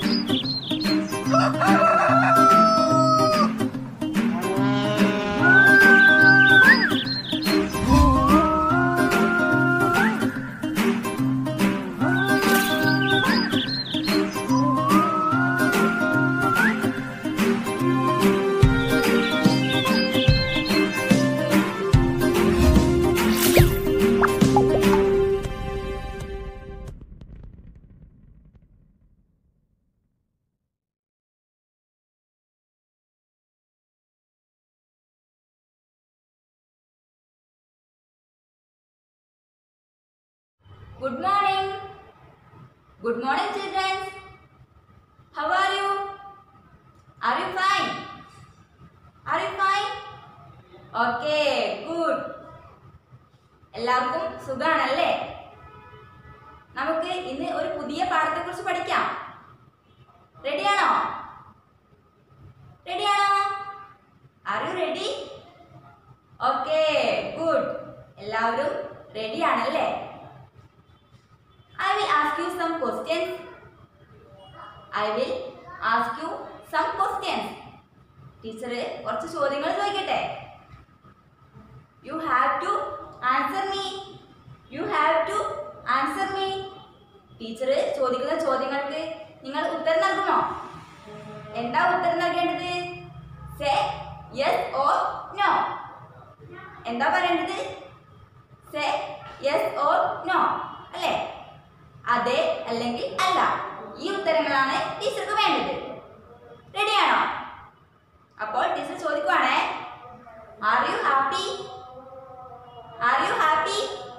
Good morning. Good morning, children. How are you? Are you fine? Are you fine? Okay, good. എല്ലാവർക്കും സുഖാണല്ലേ നമുക്ക് ഇന്ന് ഒരു പുതിയ പാഠത്തെക്കുറിച്ച് പഠിക്കാം റെഡിയാണോ റെഡിയാണോ are you ready okay good എല്ലാവരും റെഡിയാണല്ലേ I will ask you some questions. I will ask you some questions. Teacher കുറച്ച് ചോദ്യങ്ങൾ ചോദിക്കട്ടെ you have to answer me you have to answer me teacher ചോദിക്കുന്ന ചോദ്യങ്ങൾക്ക് നിങ്ങൾ ഉത്തരം നൽകുമോ എന്താ ഉത്തരം നൽകേണ്ടത് സേ യെസ് ഓർ നോ എന്താ പറയേണ്ടത് സേ യെസ് ഓർ നോ അല്ലേ അതെ അല്ലെങ്കിൽ അല്ല ഈ ഉത്തരങ്ങളാണ് ടീച്ചർക്ക് വേണ്ടത് റെഡിയാണോ അപ്പോൾ ടീച്ചർ ചോദിക്കുവാണേ are you happy are you happy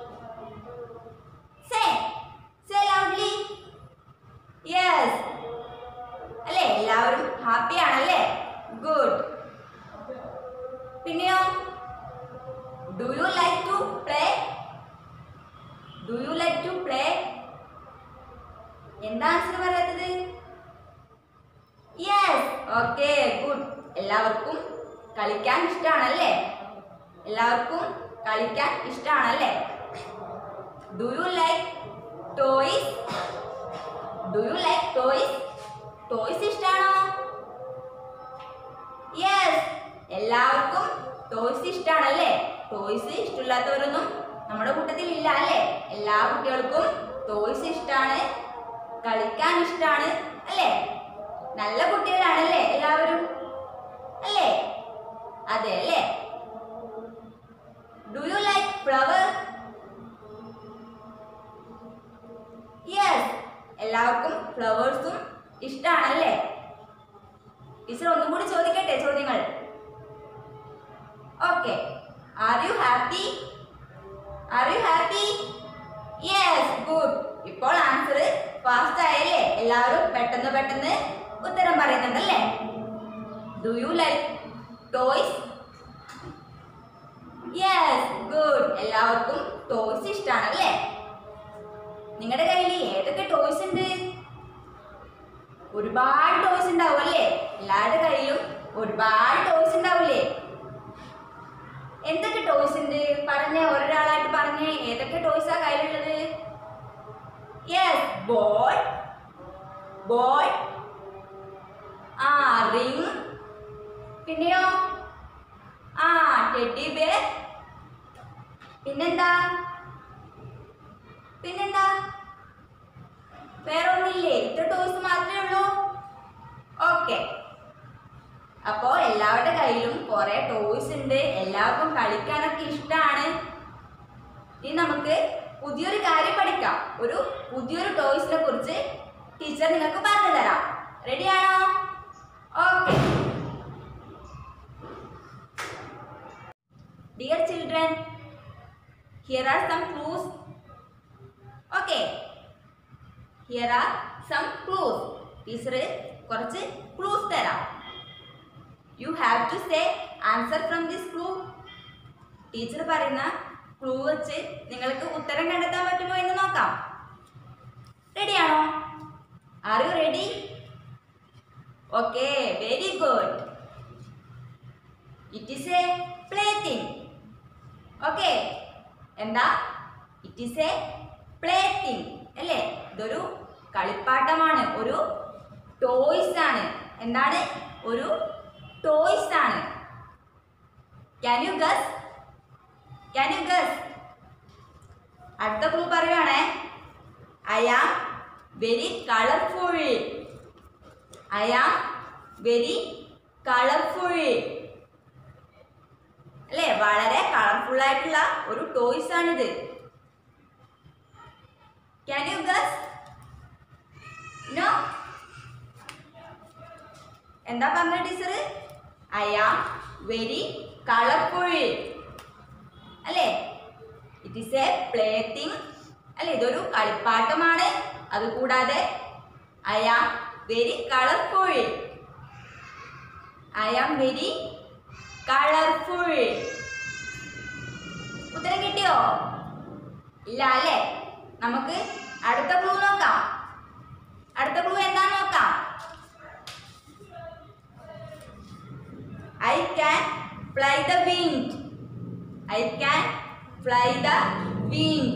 say say loudly yes അല്ലേ എല്ലാവരും ഹാപ്പി ആണല്ലേ ഗുഡ് പിന്നെയോ do you like to play do you like to play എന്താ ആൻസർ പറയാത്തത് യെസ് ഓക്കെ ഗുഡ് എല്ലാവർക്കും കളിക്കാൻ ഇഷ്ടമാണല്ലേ എല്ലാവർക്കും കളിക്കാൻ ഇഷ്ടമാണല്ലേ do you like toys do you like toys toys ഇഷ്ടമാണോ യെസ് എല്ലാവർക്കും ടോയ്സ് ഇഷ്ടമാണല്ലേ ടോയ്സ് ഇഷ്ടമില്ലാത്തവരൊന്നും നമ്മുടെ കൂട്ടത്തിൽ ഇല്ല അല്ലേ എല്ലാ കുട്ടികൾക്കും ടോയ്സ് ഇഷ്ടമാണ് കളിക്കാൻ ഇഷ്ടമാണ് അല്ലേ നല്ല കുട്ടികളാണല്ലേ എല്ലാവരും അല്ലേ അതെ അല്ലേ do you like flower yes എല്ലാവർക്കും ഫ്ലവേഴ്സും ഇഷ്ടമാണല്ലേ ടീച്ചർ ഒന്നും കൂടി ചോദിക്കട്ടെ ചോദ്യങ്ങൾ okay are you happy are you happy yes good ഇപ്പോൾ ആൻസർ ഫാസ്റ്റ് ആയല്ലേ എല്ലാവരും പെട്ടെന്ന് പെട്ടെന്ന് ഉത്തരം പറയുന്നുണ്ടല്ലേ do you like toys yes good എല്ലാവർക്കും ടോയ്സ് ഇഷ്ടമാണല്ലേ നിങ്ങളുടെ കയ്യിൽ ഏതൊക്കെ ടോയ്സ് ഉണ്ട് ഒരുപാട് ടോയ്സ് ഉണ്ടാവും അല്ലേ എല്ലാവരുടെ കയ്യിലും ഒരുപാട് ടോയ്സ് ഉണ്ടാവില്ലേ എന്തൊക്കെ ടോയ്സ് ഉണ്ട് പറഞ്ഞ ഒരാളായിട്ട് പറഞ്ഞേ ഏതൊക്കെ ടോയ്സാ കയ്യിലുള്ളത് യെസ് ബോൾ ബോൾ ആ റിങ് പിന്നെയോ ആ ടെഡി ബേർ പിന്നെന്താ പിന്നെന്താ വേറെ ഒന്നില്ലേ ഇത്ര ടോയ്സ് മാത്രമേ ഉള്ളൂ ഓക്കെ അപ്പോ എല്ലാവരുടെ കയ്യിലും കുറെ ടോയ്സ് ഉണ്ട് എല്ലാവർക്കും കളിക്കാനൊക്കെ ഇഷ്ടമാണ് ഇനി നമുക്ക് പുതിയൊരു കാര്യം പഠിക്കാം ഒരു പുതിയൊരു ടോയ്സിനെ കുറിച്ച് ടീച്ചർ നിങ്ങൾക്ക് പറഞ്ഞു തരാം റെഡിയാണോ okay dear children here are some clues okay here are some clues teacher കുറച്ച് ക്ലൂസ് തരാം you have to say answer from this clue teacher പറയുന്ന ക്ലൂ വെച്ച് നിങ്ങൾക്ക് ഉത്തരം കണ്ടെത്താൻ പറ്റുമോ എന്ന് നോക്കാം റെഡിയാണോ are you ready okay very good it is a play thing okay എന്താ it is a play thing അല്ലേ ഇതൊരു കളിപ്പാട്ടമാണ് ഒരു ടോയ്സ് ആണ് എന്താണ് ഒരു ടോയ്സ് ആണ് can you guess can you guess അടുത്ത ക്ലൂ പറയുവാണേ I am very colourful I am very colourful അല്ലേ വളരെ കളർഫുൾ ആയിട്ടുള്ള ഒരു ടോയ്സ് ആണിത് ക്യാൻ യു ഗസ് നോ എന്താ പറഞ്ഞ teacher I am very colourful അല്ലേ it is a play thing അല്ലേ ഇതൊരു കളിപ്പാട്ടമാണ് അതുകൂടാതെ I am very colourful I am very colourful ഉത്തരം കിട്ടിയോ ഇല്ല അല്ലേ നമുക്ക് അടുത്ത ക്ലൂ നോക്കാം അടുത്ത ക്ലൂ എന്താന്ന് നോക്കാം I can fly the wind I can fly the wind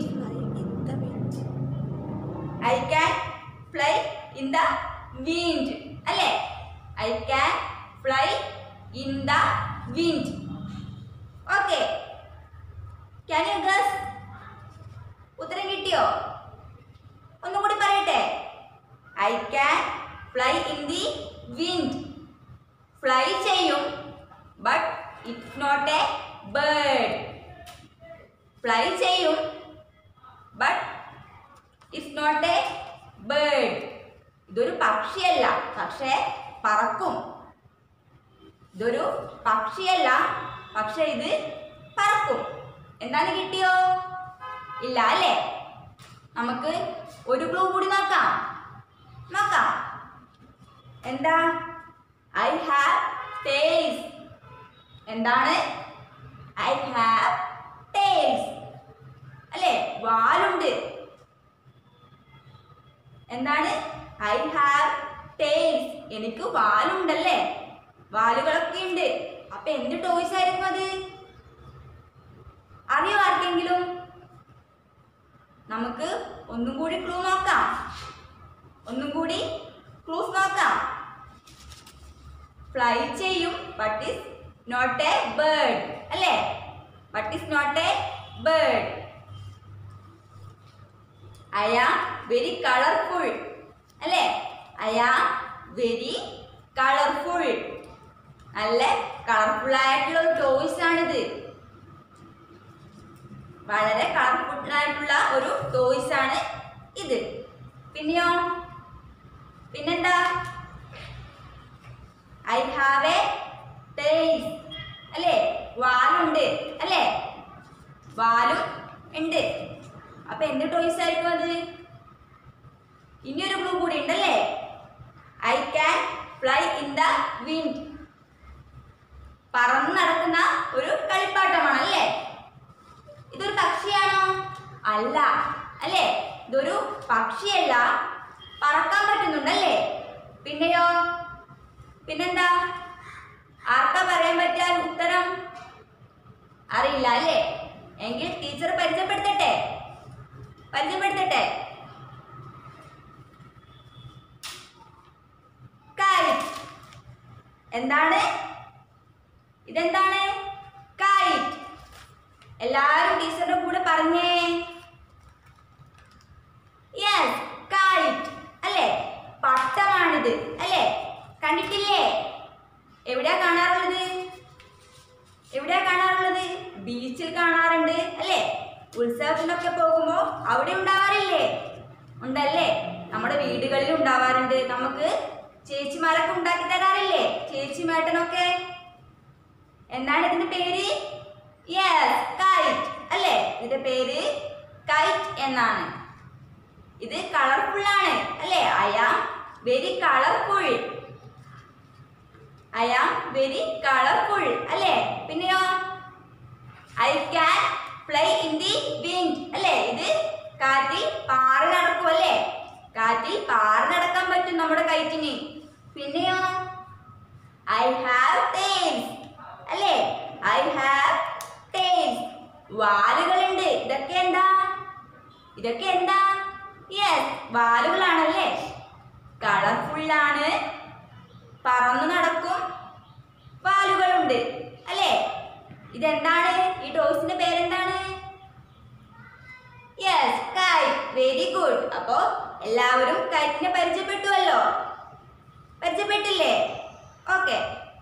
I can fly in the wind അല്ലേ I can fly in the wind okay can you guess ഉത്തരം കിട്ടിയോ ഒന്നും കൂടി പറയട്ടെ I can fly in the wind fly ചെയ്യും but it's not a bird fly ചെയ്യും but it's not a bird ഇതൊരു പക്ഷിയല്ല പക്ഷേ പറക്കും ഇതൊരു പക്ഷിയല്ല പക്ഷെ ഇത് പറക്കും എന്താണ് കിട്ടിയോ ഇല്ല അല്ലേ നമുക്ക് ഒരു ക്ലൂ കൂടി നോക്കാം നോക്കാം എന്താ ഐ ഹാവ് ടേൽസ് എന്താണ് ഐ ഹാവ് ടേൽസ് അല്ലേ വാലുണ്ട് എന്താണ് ഐ ഹാവ് ടേൽസ് എനിക്ക് വാലുണ്ടല്ലേ വാലുകളൊക്കെ ഉണ്ട് അപ്പൊ എന്ത് ടോയ്സ് ആയിരിക്കും അത് അറിയോ ആർക്കെങ്കിലും നമുക്ക് ഒന്നും കൂടി ക്ലൂ നോക്കാം ഒന്നും കൂടി ക്ലൂസ് നോക്കാം ഫ്ലൈ ചെയ്യും but is not a bird അല്ലേ but is not a bird I am very colourful അല്ലേ ഐ ആം വെരി കളർഫുൾ നല്ല കളർഫുൾ ആയിട്ടുള്ള ഒരു ടോയ്സ് ആണിത് വളരെ കളർഫുൾ ആയിട്ടുള്ള ഒരു ടോയ്സ് ആണ് ഇത് പിന്നെയോ പിന്നെന്താ ഐ ഹാവ് എ ടേൽസ് അല്ലേ വാലുണ്ട് അല്ലേ വാലും ഉണ്ട് അപ്പൊ എന്ത് ടോയ്സ് ആയിരിക്കും അത് ഇനിയൊരു ക്ലൂ കൂടി ഉണ്ടല്ലേ I can fly in the wind പറന്ന് നടക്കുന്ന ഒരു കളിപ്പാട്ടമാണ് അല്ലേ ഇതൊരു പക്ഷിയാണോ അല്ല അല്ലേ ഇതൊരു പക്ഷിയല്ല പറക്കാൻ പറ്റുന്നുണ്ടല്ലേ പിന്നെയോ പിന്നെന്താ ആർക്കാ പറയാൻ പറ്റിയ ഉത്തരം അറിയില്ല അല്ലേ എങ്കിൽ ടീച്ചർ പരിചയപ്പെടുത്തട്ടെ പരിചയപ്പെടുത്തട്ടെ കൈറ്റ് എന്താണ് ഇതെന്താണ് കൈറ്റ് എല്ലാരും ടീച്ചറുടെ കൂടെ പറഞ്ഞേ യെസ് കൈറ്റ് അല്ലേ പട്ടമാണിത് അല്ലേ കണ്ടിട്ടില്ലേ എവിടെയാ കാണാറുള്ളത് എവിടെയാ കാണാറുള്ളത് ബീച്ചിൽ കാണാറുണ്ട് അല്ലേ ഉത്സവത്തിനൊക്കെ പോകുമ്പോൾ അവിടെ ഉണ്ടാവാറില്ലേ ഉണ്ടല്ലേ നമ്മുടെ വീടുകളിൽ ഉണ്ടാവാറുണ്ട് നമുക്ക് ചേച്ചിമാരൊക്കെ ഉണ്ടാക്കി തരാറില്ലേ ചേച്ചിമേട്ടനൊക്കെ എന്താണ് ഇതിന്റെ പേര് യെസ് കൈറ്റ് അല്ലേ ഇതിന്റെ പേര് കൈറ്റ് എന്നാണ് ഇത് കളർഫുൾ ആണ് അല്ലേ I am very colourful I am very colourful അല്ലേ പിന്നെയോ I can fly in the wind അല്ലേ ഇത് കാറ്റിൽ പാറി നടക്കും അല്ലേ കാറ്റിൽ പാറി നടക്കാൻ പറ്റും നമ്മുടെ കൈറ്റിന് പിന്നെയോ ഐ ഹാവ് ടേൽസ് അല്ലേ ഐ ഹാവ് ടേൽസ് വാലുകളുണ്ട് ഇതൊക്കെ എന്താ ഇതൊക്കെ എന്താ യെസ് വാലുകളാണല്ലേ കളർഫുള്ളാണ് പറന്നു നടക്കും വാലുകളുണ്ട് അല്ലേ ഇതെന്താണ് ഈ ടോയ്സിന്റെ പേരെന്താണ് യെസ് കൈറ്റ് വെരി ഗുഡ് അപ്പോ എല്ലാവരും കൈറ്റിനെ പരിചയപ്പെട്ടുവല്ലോ പരിചയപ്പെട്ടില്ലേ okay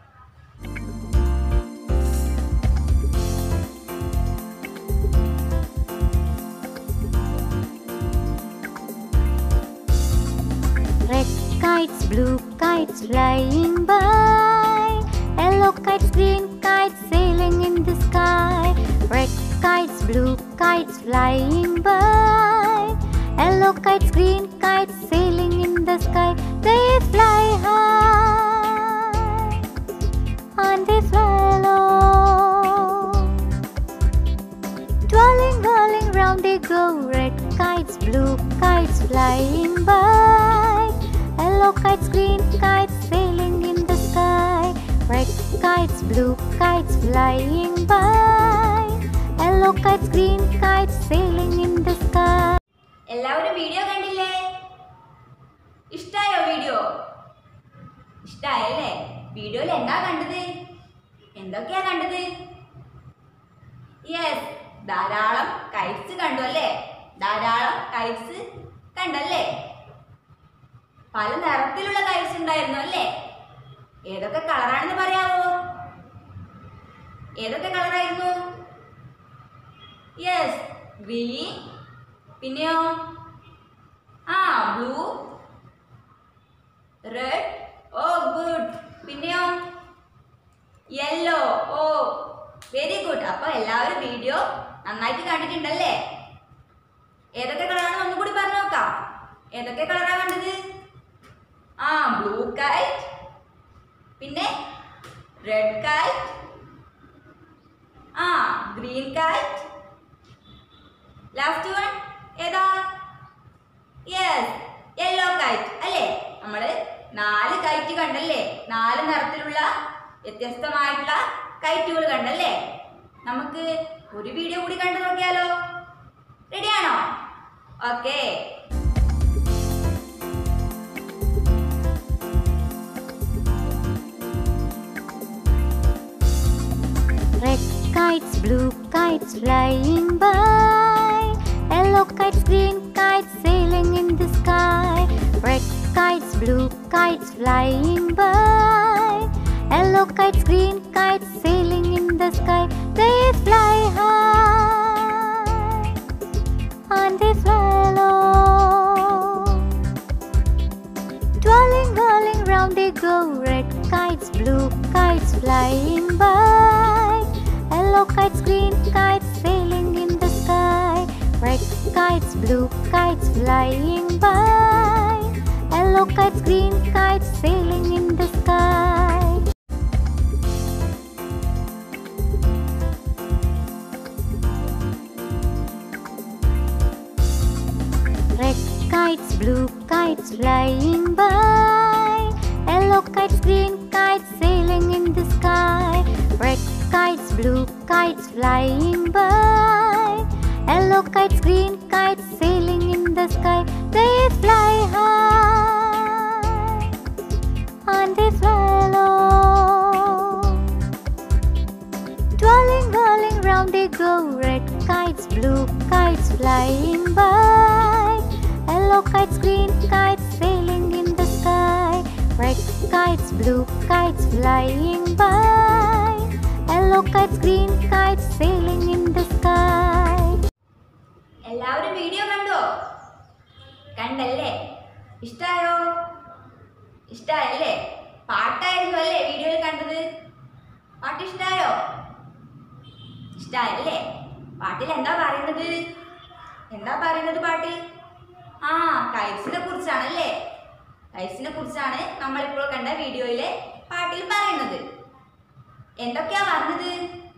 Red kites, blue kites flying by. Yellow kites, green kites sailing in the sky. Red kites, blue kites flying by. Yellow kites, green kites sailing in the sky. They fly high and they fly low. Twirling, whirling round they go. Red kites, blue kites flying by. Yellow kites, green kites sailing in the sky. Red kites, blue kites flying by. Yellow kites, green kites sailing in the sky. എല്ലാവരും video കണ്ടില്ലേ ഇഷ്ടായോ video ഇഷ്ടായല്ലേ വീഡിയോയിൽ എന്താ കണ്ടത് എന്തൊക്കെയാ കണ്ടത് yes ധാരാളം Kites കണ്ടു അല്ലേ ധാരാളം കൈറ്റ്സ് കണ്ടല്ലേ പല നിറത്തിലുള്ള കൈറ്റ്സ് ഉണ്ടായിരുന്നു അല്ലേ ഏതൊക്കെ കളറാണെന്ന് പറയാമോ ഏതൊക്കെ കളറായിരുന്നു യെസ് ഗ്രീൻ പിന്നെയോ ആ ബ്ലൂ റെഡ് ഓ ഗുഡ് പിന്നെയോ യെല്ലോ ഓ വെരി ഗുഡ് അപ്പൊ എല്ലാവരും വീഡിയോ നന്നായിട്ട് കണ്ടിട്ടുണ്ടല്ലേ ഏതൊക്കെ കളറാണ് ഒന്നും കൂടി പറഞ്ഞു നോക്കാം ഏതൊക്കെ കളറാ കണ്ടത് ആ ബ്ലൂ കൈറ്റ് പിന്നെ റെഡ് കൈറ്റ് ആ ഗ്രീൻ കൈറ്റ് ലാസ്റ്റ് വൺ ഏതാ യെസ് യെല്ലോ കൈറ്റ് അല്ലേ നമ്മള് നാല് കൈറ്റ് കണ്ടല്ലേ നാല് നിറത്തിലുള്ള വ്യത്യസ്തമായിട്ടുള്ള കൈറ്റുകൾ കണ്ടല്ലേ നമുക്ക് ഒരു വീഡിയോ കൂടി കണ്ടു നോക്കിയാലോ റെഡിയാണോ okay Red kites, blue kites flying by. Yellow kites, green kites sailing in the sky. Red kites, blue kites flying by. Yellow kites, green kites sailing in the sky. They fly high and they fly low. Twirling, whirling round they go. Red kites, blue kites flying by. Yellow kites, green kites sailing in the sky. Red kites, blue kites flying by. Yellow kites, green kites sailing in the sky. Red kites, blue kites flying by. Yellow kites, green kites sailing in the sky. Red kites, blue kites flying by. Yellow kites, green kites sailing in the sky. They fly high and they fly low. Twirling, whirling round they go. Red kites, blue kites flying by. Yellow kites, green kites sailing in the sky. Red kites, blue kites flying by. Yellow kites, green kites sailing in the sky. എല്ലാവരും video കണ്ടോ കണ്ടല്ലേ ഇഷ്ടായോ ഇഷ്ടായല്ലേ പാട്ടായിരുന്നു അല്ലേ വീഡിയോയിൽ കണ്ടത് പാട്ട് ഇഷ്ടായോ ഇഷ്ടായല്ലേ പാട്ടിൽ എന്താ പറയുന്നത് എന്താ പറയുന്നത് പാട്ടിൽ ആ കൈറ്റ്സിനെ കുറിച്ചാണല്ലേ കൈറ്റ്സിനെ കുറിച്ചാണ് നമ്മളിപ്പോൾ കണ്ട വീഡിയോയിലെ പാട്ടിൽ പറയുന്നത് എന്തൊക്കെയാ പറഞ്ഞത്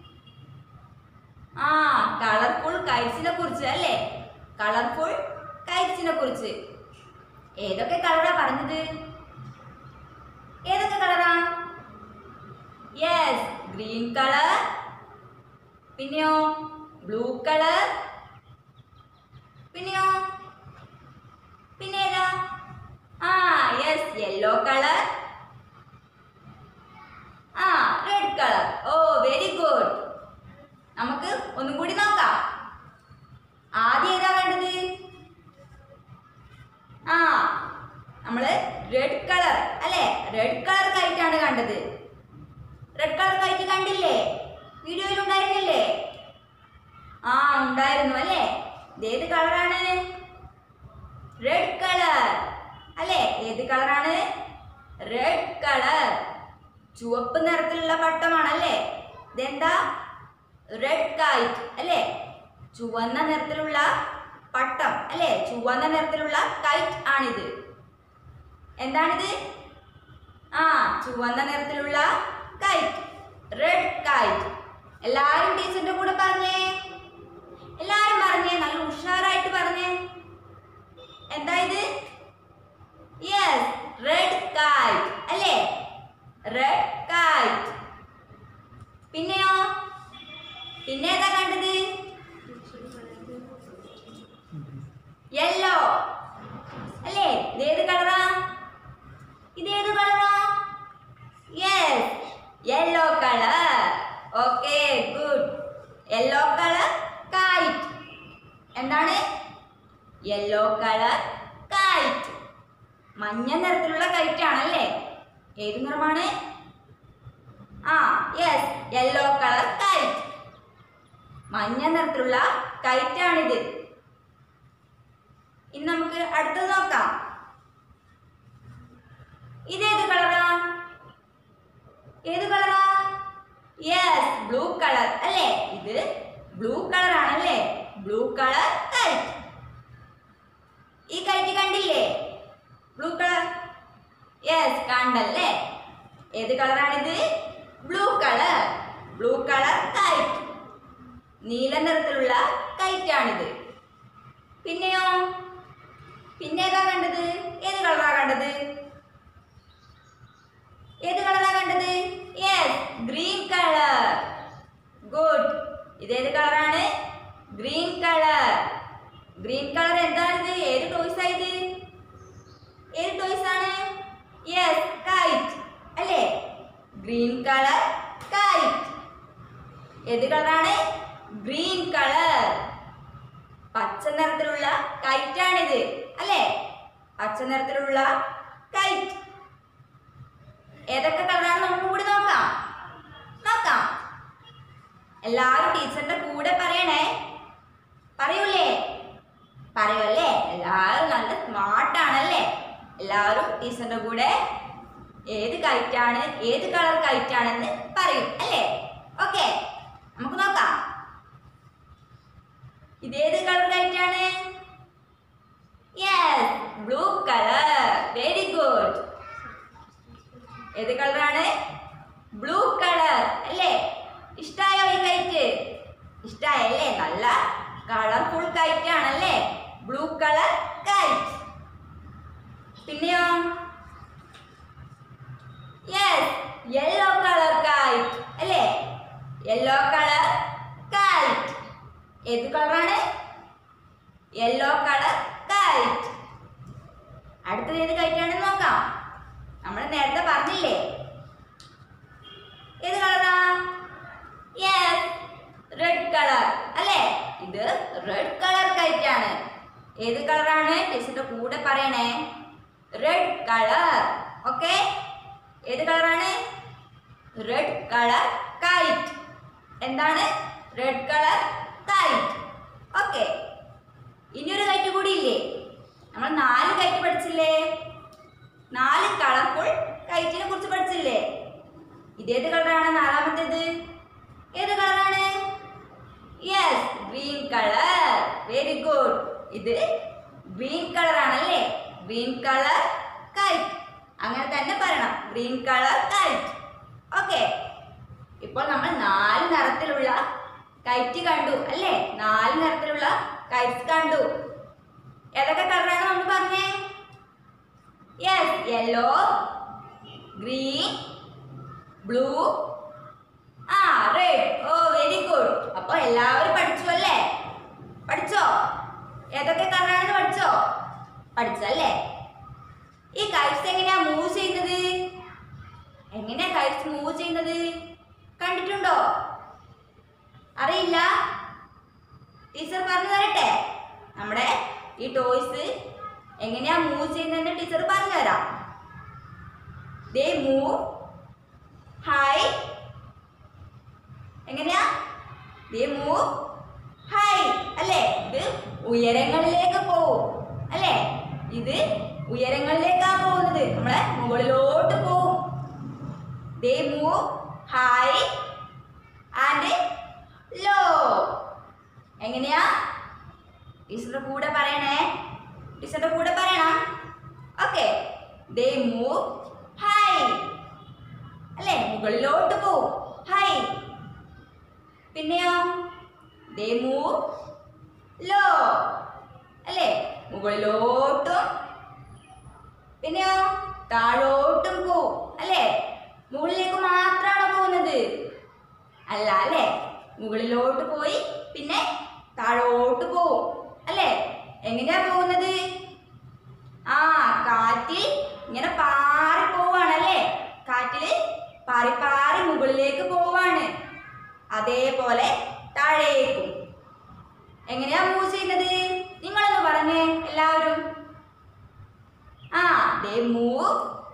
ആ കളർഫുൾ കൈറ്റ്സിനെ കുറിച്ച് അല്ലേ കളർഫുൾ കൈറ്റ്സിനെ കുറിച്ച് ഏതൊക്കെ കളറാ പറഞ്ഞത് ഏതൊക്കെ കളറാ യെസ് ഗ്രീൻ കളർ പിന്നെയോ ബ്ലൂ കളർ പിന്നെയോ പിന്നെ ഏതാ ആ യെസ് യെല്ലോ കളർ ആ red colour oh very good നമുക്ക് ഒന്നും കൂടി നോക്കാം ആദ്യം ഏതാ കണ്ടത് ആ നമ്മള് റെഡ് കളർ അല്ലെ റെഡ് കളർ കൈറ്റാണ് കണ്ടത് റെഡ് കളർ കൈറ്റ് കണ്ടില്ലേ വീഡിയോയിൽ ഉണ്ടായിരുന്നില്ലേ ആ ഉണ്ടായിരുന്നു അല്ലേ ഇതേത് കളറാണ് റെഡ് കളർ അല്ലേ ഏത് കളറാണ് റെഡ് കളർ ചുവപ്പ് നിറത്തിലുള്ള പട്ടമാണല്ലേ ഇതെന്താ റെഡ് കൈറ്റ് അല്ലേ ചുവന്ന നിറത്തിലുള്ള പട്ടം അല്ലേ ചുവന്ന നിറത്തിലുള്ള കൈറ്റ് ആണിത് എന്താണിത് ആ ചുവന്ന നിറത്തിലുള്ള കൈറ്റ് റെഡ് കൈറ്റ് എല്ലാരും ടീച്ചറിന്റെ കൂടെ പറഞ്ഞേ എല്ലാരും പറഞ്ഞേ നല്ല ഉഷാറായിട്ട് പറഞ്ഞേ എന്താ ഇത് യെസ് റെഡ് കൈറ്റ് അല്ലേ റെഡ് കൈറ്റ് പിന്നെയോ പിന്നെ ഏതാ കണ്ടത് യെല്ലോ അല്ലേ ഇതേത് കളറാ ഇതേത് കളറാ yes yellow colour okay good yellow colour kite എന്താണ് യെല്ലോ കളർ കൈറ്റ് മഞ്ഞ നിറത്തിലുള്ള കൈറ്റ് ആണല്ലേ ഏത് നിറമാണ് ആ യെസ് യെല്ലോ കളർ കൈറ്റ് മഞ്ഞ നിറത്തിലുള്ള കൈറ്റ് ആണിത് ഇനി നമുക്ക് അടുത്തത് നോക്കാം ഇതേത് കളറാ ഏത് കളറാ യെസ് ബ്ലൂ കളർ അല്ലേ ഇത് ബ്ലൂ കളർ ആണല്ലേ ബ്ലൂ കളർ കൈറ്റ് ഈ കൈറ്റ് കണ്ടില്ലേ ബ്ലൂ കളർ യെസ് കണ്ടല്ലേ ഏത് കളറാണിത് blue colour blue colour kite നീല നിറത്തിലുള്ള കൈറ്റ് ആണിത് പിന്നെയോ പിന്നെ ഏതാ കണ്ടത് ഏത് കളറാ കണ്ടത് ഏത് കളറാ കണ്ടത് യെസ് ഗ്രീൻ കളർ ഗുഡ് ഇതേത് കളറാണ് ഗ്രീൻ കളർ ഗ്രീൻ കളർ എന്താണിത് ഏത് ടോയ്സ് ആയത് ഏത് ടോയ്സ് ആണ് യെസ് കൈറ്റ് അല്ലേ ഗ്രീൻ കളർ കൈറ്റ് ഏത് കളറാണ് ഗ്രീൻ കളർ പച്ച നിറത്തിലുള്ള കൈറ്റ് ആണിത് അല്ലേ പച്ച നിറത്തിലുള്ള കൈറ്റ് ഏതൊക്കെ കളറാണ് നമുക്ക് കൂടി നോക്കാം നോക്കാം എല്ലാവരും ടീച്ചറിന്റെ കൂടെ പറയണേ പറയൂലേ പറയുമല്ലേ എല്ലാവരും നല്ല സ്മാർട്ടാണല്ലേ എല്ലാവരും ടീച്ചറിന്റെ കൂടെ ഏത് കൈറ്റാണ് ഏത് കളർ കൈറ്റാണെന്ന് പറയും അല്ലേ ഓക്കെ നമുക്ക് നോക്കാം ഇതേത് കളർ കൈറ്റാണ് yes blue colour very good ഏത് കളറാണ് ബ്ലൂ കളർ അല്ലേ ഇഷ്ടായോ ഈ കൈറ്റ് ഇഷ്ടായല്ലേ നല്ല കളർഫുൾ കൈറ്റ് ആണല്ലേ ബ്ലൂ കളർ കൈറ്റ് പിന്നെയോ യെസ് യെല്ലോ കളർ കൈറ്റ് അല്ലേ യെല്ലോ കളർ കൈറ്റ് ഏത് കളറാണ് യെല്ലോ കളർ കൈറ്റ് അടുത്തത് ഏത് കൈറ്റാണെന്ന് നോക്കാം നമ്മൾ നേരത്തെ പറഞ്ഞില്ലേ ഏത് കളറാ യെസ് റെഡ് കളർ അല്ലേ ഇത് റെഡ് കളർ കൈറ്റ് ആണ് ഏത് കളറാണ് ടീച്ചറിന്റെ കൂടെ പറയണേ റെഡ് കളർ ഓക്കെ ഏത് കളറാണ് റെഡ് കളർ കൈറ്റ് എന്താണ് റെഡ് കളർ കൈറ്റ് ഓക്കെ ഇനിയൊരു കൈറ്റ് കൂടി ഇല്ലേ നമ്മൾ നാല് കൈറ്റ് പഠിച്ചില്ലേ നാല് കളർഫുൾ കൈറ്റിനെ കുറിച്ച് പഠിച്ചില്ലേ ഇതേത് കളറാണ് നാലാമത്തേത് ഏത് കളറാണ് yes green colour very good ഇത് ഗ്രീൻ കളർ ആണല്ലേ ഗ്രീൻ കളർ കൈറ്റ് അങ്ങനെ തന്നെ പറയണം ഗ്രീൻ കളർ കൈറ്റ് ഓക്കെ ഇപ്പോൾ നമ്മൾ നാല് നിറത്തിലുള്ള കൈറ്റ് കണ്ടു അല്ലേ നാല് നിറത്തിലുള്ള കൈറ്റ്സ് കണ്ടു ഏതൊക്കെ കളറാണ് നമ്മൾ പറഞ്ഞേ യെസ് യെല്ലോ ഗ്രീൻ ബ്ലൂ ആ റെഡ് ഓ വെരി ഗുഡ് അപ്പൊ എല്ലാവരും പഠിച്ചു അല്ലേ പഠിച്ചോ ഏതൊക്കെ കളറാണെന്ന് പഠിച്ചോ പഠിച്ചല്ലേ ഈ കൈറ്റ്സ് എങ്ങനെയാ മൂവ് കൈറ്റ്സ് മൂവ് ചെയ്യുന്നത് കണ്ടിട്ടുണ്ടോ അറിയില്ല ടീച്ചർ പറഞ്ഞു തരട്ടെ നമ്മുടെ ഈ ടോയ്സ് എങ്ങനെയാ മൂവ് ചെയ്യുന്നതെന്ന് ടീച്ചർ പറഞ്ഞു തരാം ദേ മൂവ് ഹൈ എങ്ങനെയാ ദേ മൂവ് ഹൈ അല്ലേ ഇത് ഉയരങ്ങളിലേക്ക് പോവും അല്ലേ ഇത് ഉയരങ്ങളിലേക്കാ പോകുന്നത് നമ്മളെ മുകളിലോട്ട് പോവും they move high and low എങ്ങനെയാ ടീച്ചറുടെ കൂടെ പറയണേ ടീച്ചറുടെ കൂടെ പറയണം ഓക്കെ ദേ മൂവ് ഹൈ അല്ലേ മുകളിലോട്ട് പോവും ഹൈ പിന്നെയോ ദേ മൂവ് ലോ അല്ലേ മുകളിലോട്ടും പിന്നെയോ താഴോട്ടും പോവും അല്ലേ മുകളിലേക്ക് മാത്രമാണോ പോകുന്നത് അല്ല അല്ലേ മുകളിലോട്ട് പോയി പിന്നെ താഴോട്ട് പോവും അല്ലേ എങ്ങനെയാ പോകുന്നത് ആ കാറ്റിൽ ഇങ്ങനെ പാറി പോവാണല്ലേ കാറ്റില് പാറി പാറി മുകളിലേക്ക് പോവാണ് അതേപോലെ താഴേക്കും എങ്ങനെയാ മൂവ് ചെയ്യുന്നത് നിങ്ങളൊന്ന് പറഞ്ഞേ എല്ലാവരും ആ ദേ മൂവ്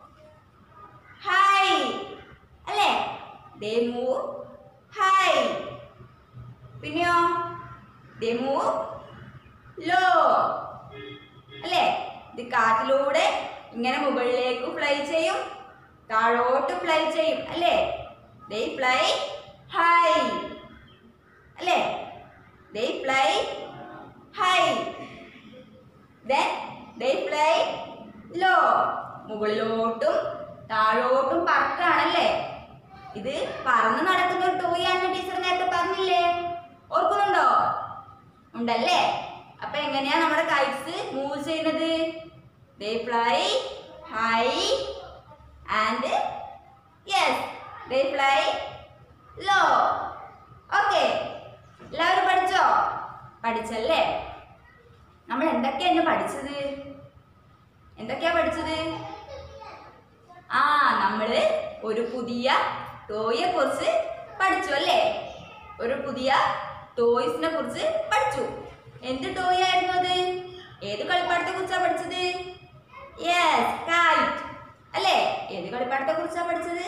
ഹൈ അല്ലേ ദേ മൂവ് ഹൈ പിന്നെയോ ദേ മൂവ് ലോ അല്ലേ ഇത് കാറ്റിലൂടെ ഇങ്ങനെ മുകളിലേക്ക് ഫ്ലൈ ചെയ്യും താഴോട്ട് ഫ്ലൈ ചെയ്യും അല്ലേ ദേ ഫ്ലൈ ഹൈ അല്ലേ they fly high then they fly low മുകളിലോട്ടും താഴോട്ടും പറക്കാണല്ലേ ഇത് പറന്ന് നടക്കുന്ന ഒരു ടോയ് ആണെന്ന് ടീച്ചർ നേരത്തെ പറഞ്ഞില്ലേ ഓർക്കുന്നുണ്ടോ ഉണ്ടല്ലേ അപ്പൊ എങ്ങനെയാ നമ്മുടെ കൈറ്റ്സ് മൂവ് ചെയ്യുന്നത് they fly high and yes they fly low okay എല്ലാവരും പഠിച്ചോ പഠിച്ചല്ലേ നമ്മൾ എന്തൊക്കെയാണ് പഠിച്ചത് എന്തൊക്കെയാ പഠിച്ചത് ആ നമ്മള് ഒരു പുതിയ ടോയെ കുറിച്ച് പഠിച്ചു അല്ലേ ഒരു പുതിയ ടോയ്സിനെ കുറിച്ച് പഠിച്ചു എന്ത് ടോയ് ആയിരുന്നു അത് ഏത് കളിപ്പാട്ടത്തെ കുറിച്ചാ പഠിച്ചത് യെസ് കൈറ്റ് അല്ലേ ഏത് കളിപ്പാട്ടത്തെ കുറിച്ചാ പഠിച്ചത്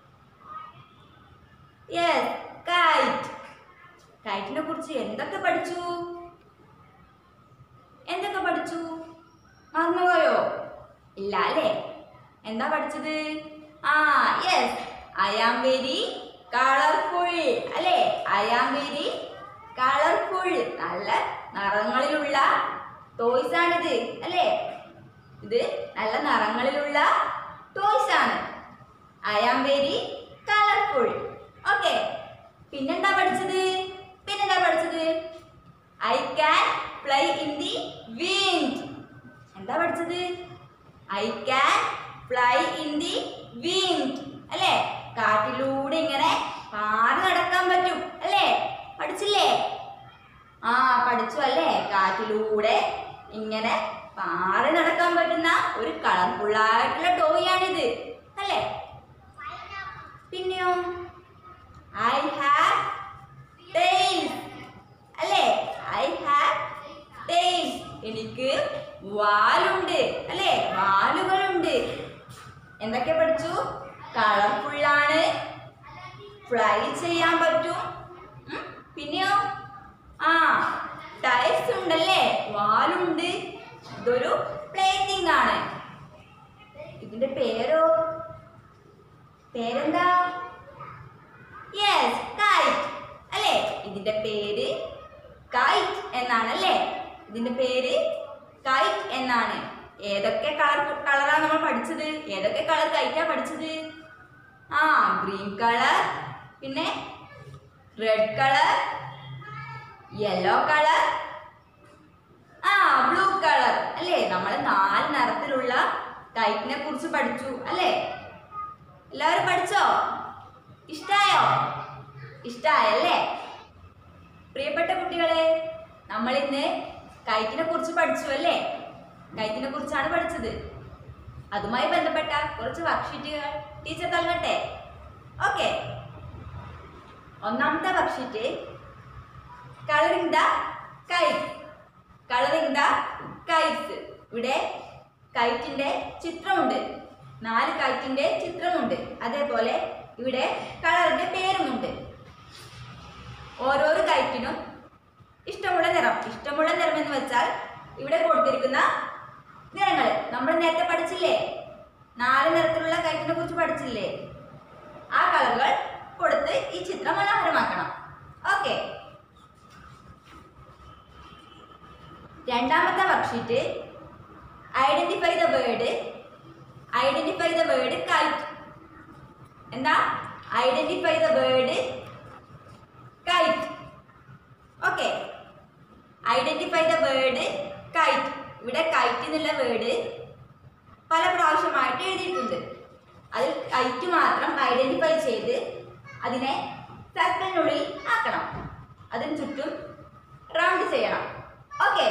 യെസ് കൈറ്റ് കൈറ്റിനെ കുറിച്ച് എന്തൊക്കെ പഠിച്ചു എന്തൊക്കെ പഠിച്ചു മറന്നുപോയോ ഇല്ല അല്ലേ എന്താ പഠിച്ചത് ആ yes I am very colourful അല്ലേ ഐ ആം വെരി കളർഫുൾ നല്ല നിറങ്ങളിലുള്ള ടോയ്സ് ആണിത് അല്ലേ ഇത് നല്ല നിറങ്ങളിലുള്ള ടോയ്സ് ആണ് I am very colourful okay പിന്നെന്താ പഠിച്ചത് പിന്നെന്താ പഠിച്ചത് I can fly in the wind എന്താ പഠിച്ചത് I can fly in the wind അല്ലേ കാറ്റിലൂടെ ഇങ്ങനെ പാറി നടക്കാൻ പറ്റും അല്ലേ പഠിച്ചില്ലേ ആ പഠിച്ചു അല്ലേ കാറ്റിലൂടെ ഇങ്ങനെ പാറി നടക്കാൻ പറ്റുന്ന ഒരു കളർഫുൾ ആയിട്ടുള്ള ടോയ് ആണിത് അല്ലേ പിന്നെയോ ഐ ഹാവ് tails അല്ലേ ഐ ഹാവ് tails എനിക്ക് വാലുണ്ട് അല്ലേ വാലുകളുണ്ട് എന്തൊക്കെ പഠിച്ചു കളർഫുൾ ആണ് ഫ്ലൈ ചെയ്യാൻ പറ്റും ഉം, പിന്നെയോ ആ ടൈൽസ് ഉണ്ടല്ലേ വാലുണ്ട് ഇതൊരു പ്ലേറ്റിംഗ് ആണ് ഇതിന്റെ പേരോ പേരെന്താ യെസ് കൈറ്റ് അല്ലേ ഇതിന്റെ പേര് കൈറ്റ് എന്നാണ് അല്ലേ ഇതിന്റെ പേര് കൈറ്റ് എന്നാണ് ഏതൊക്കെ കളർ കളറാ നമ്മൾ പഠിച്ചത് ഏതൊക്കെ കളർ കൈറ്റാ പഠിച്ചത് ആ ഗ്രീൻ കളർ പിന്നെ റെഡ് കളർ യെല്ലോ കളർ ആ ബ്ലൂ കളർ അല്ലേ നമ്മൾ നാല് നിറത്തിലുള്ള കൈറ്റിനെ കുറിച്ച് പഠിച്ചു അല്ലേ എല്ലാവരും പഠിച്ചോ ഇഷ്ടായോ ഇഷ്ടായല്ലേ പ്രിയപ്പെട്ട കുട്ടികളെ നമ്മൾ ഇന്ന് കൈറ്റിനെ കുറിച്ച് പഠിച്ചു അല്ലേ കൈറ്റിനെ കുറിച്ചാണ് പഠിച്ചത് അതുമായി ബന്ധപ്പെട്ട കുറച്ച് വർക്ക്ഷീറ്റുകൾ ടീച്ചർ നൽകട്ടെ ഓക്കെ ഒന്നാമത്തെ worksheet colouring the kite colouring the kites ഇവിടെ കൈറ്റിന്റെ ചിത്രമുണ്ട് നാല് കൈറ്റിന്റെ ചിത്രമുണ്ട് അതേപോലെ ഇവിടെ കളറിന്റെ പേരുമുണ്ട് ഓരോരോ കൈറ്റിനും ഇഷ്ടമുള്ള നിറം ഇഷ്ടമുള്ള നിറം എന്ന് വെച്ചാൽ ഇവിടെ കൊടുത്തിരിക്കുന്ന നിറങ്ങൾ നമ്മൾ നേരത്തെ പഠിച്ചില്ലേ നാല് നിറത്തിലുള്ള കൈറ്റിനെ കുറിച്ച് പഠിച്ചില്ലേ ആ കളറുകൾ കൊടുത്ത് ഈ ചിത്രം മനോഹരമാക്കണം ഓക്കെ രണ്ടാമത്തെ worksheet identify the word identify the word kite എന്താ identify the word kite okay identify the word kite ഇവിടെ കൈറ്റ് എന്നുള്ള വേർഡ് പല പ്രാവശ്യമായിട്ട് എഴുതിയിട്ടുണ്ട് അതിൽ കൈറ്റ് മാത്രം ഐഡന്റിഫൈ ചെയ്ത് അതിനെ സർക്കിളിനുള്ളിൽ ആക്കണം അതിന് ചുറ്റും റൗണ്ട് ചെയ്യണം ഓക്കെ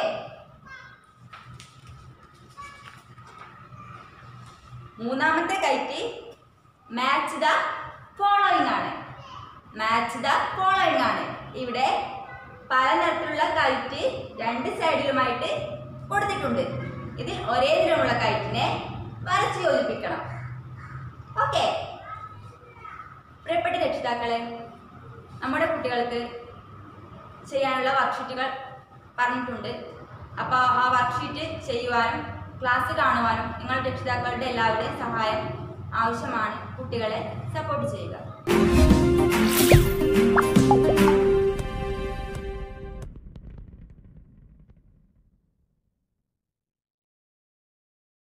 മൂന്നാമത്തെ കൈറ്റ് മാച്ച് ദ ഫോളോയിങ് ആണ് മാച്ച് ദ ഫോളോയിങ് ആണ് ഇവിടെ പല നിറത്തിലുള്ള കൈറ്റ് രണ്ട് സൈഡിലുമായിട്ട് കൊടുത്തിട്ടുണ്ട് ഇതിൽ ഒരേ നിറമുള്ള കൈറ്റിനെ വരച്ച് യോജിപ്പിക്കണം ഓക്കെ പ്രിയപ്പെട്ട രക്ഷിതാക്കളെ നമ്മുടെ കുട്ടികൾക്ക് ചെയ്യാനുള്ള വർക്ക്ഷീറ്റുകൾ പറഞ്ഞിട്ടുണ്ട് അപ്പോൾ ആ വർക്ക്ഷീറ്റ് ചെയ്യുവാനും ക്ലാസ് കാണുവാനും നിങ്ങൾ രക്ഷിതാക്കളുടെ എല്ലാവരുടെയും സഹായം ആവശ്യമാണ് കുട്ടികളെ സപ്പോർട്ട് ചെയ്യുക